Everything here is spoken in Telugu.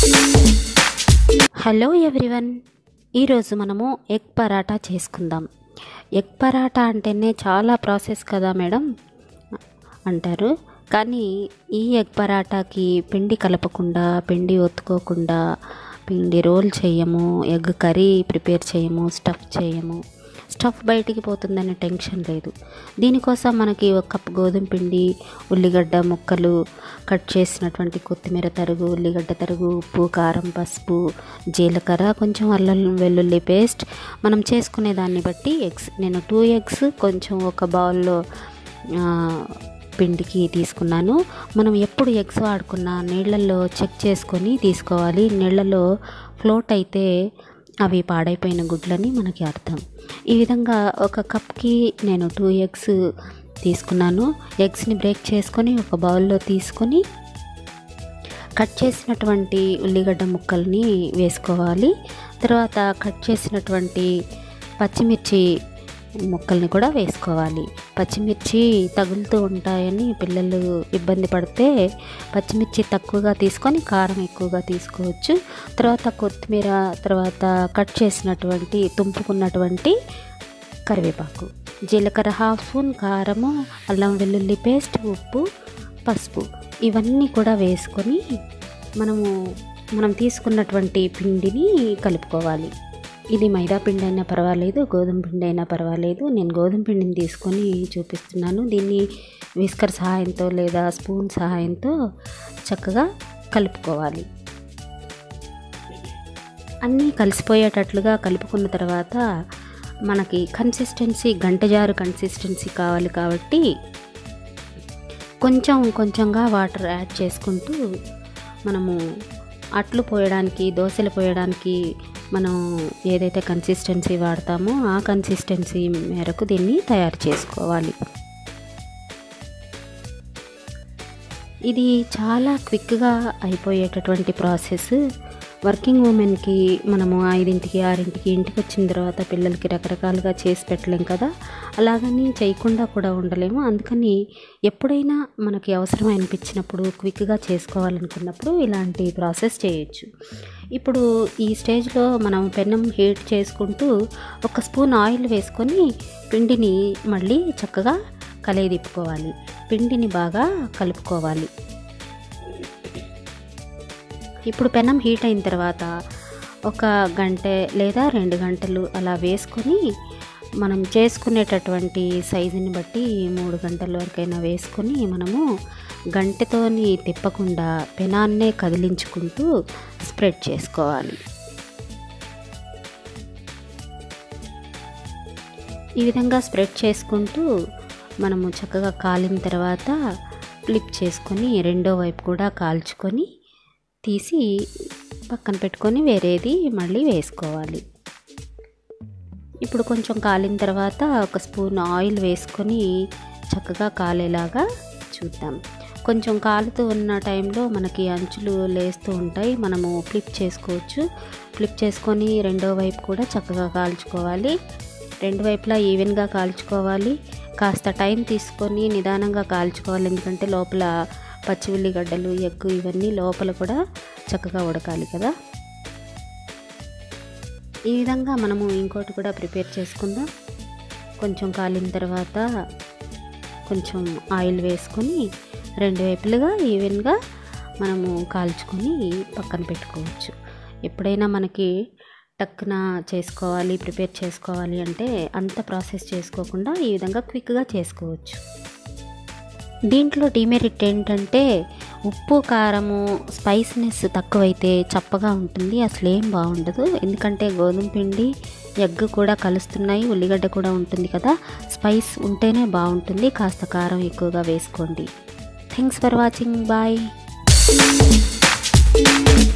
హలో ఎవ్రీవన్ ఈరోజు మనము ఎగ్ పరాటా చేసుకుందాం ఎగ్ పరాటా అంటేనే చాలా ప్రాసెస్ కదా మేడం అంటారు కానీ ఈ ఎగ్ పరాటాకి పిండి కలపకుండా పిండి ఒత్తుకోకుండా పిండి రోల్ చేయము ఎగ్ కర్రీ ప్రిపేర్ చేయము స్టఫ్ చేయము స్టఫ్ బయటికి పోతుందనే టెన్షన్ లేదు దీనికోసం మనకి ఒక కప్ గోధుమ పిండి ఉల్లిగడ్డ ముక్కలు కట్ చేసినటువంటి కొత్తిమీర తరుగు ఉల్లిగడ్డ తరుగు ఉప్పు కారం పసుపు జీలకర్ర కొంచెం అల్లం వెల్లుల్లి పేస్ట్ మనం చేసుకునే దాన్ని బట్టి ఎగ్స్ నేను టూ ఎగ్స్ కొంచెం ఒక బౌల్లో ఆ, పిండికి తీసుకున్నాను మనం ఎప్పుడు ఎగ్స్ వాడుకున్నా నీళ్ళల్లో చెక్ చేసుకొని తీసుకోవాలి నీళ్ళల్లో ఫ్లోట్ అయితే అవి పాడైపోయిన గుడ్లని మనకి అర్థం ఈ విధంగా ఒక కప్కి నేను టూ ఎగ్స్ తీసుకున్నాను ఎగ్స్ని బ్రేక్ చేసుకొని ఒక బౌల్లో తీసుకొని కట్ చేసినటువంటి ఉల్లిగడ్డ ముక్కల్ని వేసుకోవాలి తర్వాత కట్ చేసినటువంటి పచ్చిమిర్చి ముక్కల్ని కూడా వేసుకోవాలి పచ్చిమిర్చి తగులుతూ ఉంటాయని పిల్లలు ఇబ్బంది పడితే పచ్చిమిర్చి తక్కువగా తీసుకొని కారం ఎక్కువగా తీసుకోవచ్చు తర్వాత కొత్తిమీర తర్వాత కట్ చేసినటువంటి తుంపుకున్నటువంటి కరివేపాకు జీలకర్ర హాఫ్ స్పూన్ కారము అల్లం వెల్లుల్లి పేస్ట్ ఉప్పు పసుపు ఇవన్నీ కూడా వేసుకొని మనము మనం తీసుకున్నటువంటి పిండిని కలుపుకోవాలి ఇది మైదా పిండి అయినా పర్వాలేదు గోధుమ పిండి అయినా పర్వాలేదు నేను గోధుమ పిండిని తీసుకొని చూపిస్తున్నాను దీన్ని విస్కర్ సహాయంతో లేదా స్పూన్ సహాయంతో చక్కగా కలుపుకోవాలి అన్నీ కలిసిపోయేటట్లుగా కలుపుకున్న తర్వాత మనకి కన్సిస్టెన్సీ గంటజారు కన్సిస్టెన్సీ కావాలి కాబట్టి కొంచెం కొంచెంగా వాటర్ యాడ్ చేసుకుంటూ మనము అట్లు పోయడానికి దోశలు పోయడానికి మనం ఏదైతే కన్సిస్టెన్సీ వాడతామో ఆ కన్సిస్టెన్సీ మేరకు దీన్ని తయారు చేసుకోవాలి ఇది చాలా క్విక్గా అయిపోయేటటువంటి ప్రాసెస్ వర్కింగ్ ఉమెన్కి మనము ఐదింటికి ఆరింటికి ఇంటికి వచ్చిన తర్వాత పిల్లలకి రకరకాలుగా చేసి పెట్టలేం కదా అలాగని చేయకుండా కూడా ఉండలేము అందుకని ఎప్పుడైనా మనకి అవసరం అనిపించినప్పుడు క్విక్గా చేసుకోవాలనుకున్నప్పుడు ఇలాంటి ప్రాసెస్ చేయొచ్చు ఇప్పుడు ఈ స్టేజ్లో మనం పెనం హీట్ చేసుకుంటూ ఒక స్పూన్ ఆయిల్ వేసుకొని పిండిని మళ్ళీ చక్కగా కలయిదిప్పుకోవాలి పిండిని బాగా కలుపుకోవాలి ఇప్పుడు పెనం హీట్ అయిన తర్వాత ఒక గంట లేదా రెండు గంటలు అలా వేసుకొని మనం చేసుకునేటటువంటి సైజుని బట్టి మూడు గంటల వరకైనా వేసుకొని మనము గంటతోని తిప్పకుండా పెనాన్నే కదిలించుకుంటూ స్ప్రెడ్ చేసుకోవాలి ఈ విధంగా స్ప్రెడ్ చేసుకుంటూ మనము చక్కగా కాలిన తర్వాత ఫ్లిప్ చేసుకొని రెండో వైపు కూడా కాల్చుకొని తీసి పక్కన పెట్టుకొని వేరేది మళ్ళీ వేసుకోవాలి ఇప్పుడు కొంచెం కాలిన తర్వాత ఒక స్పూన్ ఆయిల్ వేసుకొని చక్కగా కాలేలాగా చూద్దాం కొంచెం కాలుతూ ఉన్న టైంలో మనకి అంచులు లేస్తూ ఉంటాయి మనము ఫ్లిప్ చేసుకోవచ్చు ఫ్లిప్ చేసుకొని రెండో వైపు కూడా చక్కగా కాల్చుకోవాలి రెండు వైపులా ఈవెన్గా కాల్చుకోవాలి కాస్త టైం తీసుకొని నిదానంగా కాల్చుకోవాలి ఎందుకంటే లోపల పచ్చి ఉల్లిగడ్డలు ఎగ్గు ఇవన్నీ లోపల కూడా చక్కగా ఉడకాలి కదా ఈ విధంగా మనము ఇంకోటి కూడా ప్రిపేర్ చేసుకుందాం కొంచెం కాలిన తర్వాత కొంచెం ఆయిల్ వేసుకొని రెండు వైపులుగా ఈవెన్గా మనము కాల్చుకొని పక్కన పెట్టుకోవచ్చు ఎప్పుడైనా మనకి టక్కున చేసుకోవాలి ప్రిపేర్ చేసుకోవాలి అంటే అంత ప్రాసెస్ చేసుకోకుండా ఈ విధంగా క్విక్గా చేసుకోవచ్చు దీంట్లో డిమెరిట్ ఏంటంటే ఉప్పు కారము స్పైసీనెస్ తక్కువైతే చప్పగా ఉంటుంది అసలు ఏం బాగుండదు ఎందుకంటే గోధుమ పిండి ఎగ్ కూడా కలుస్తున్నాయి ఉల్లిగడ్డ కూడా ఉంటుంది కదా స్పైస్ ఉంటేనే బాగుంటుంది కాస్త కారం ఎక్కువగా వేసుకోండి థ్యాంక్స్ ఫర్ వాచింగ్ బాయ్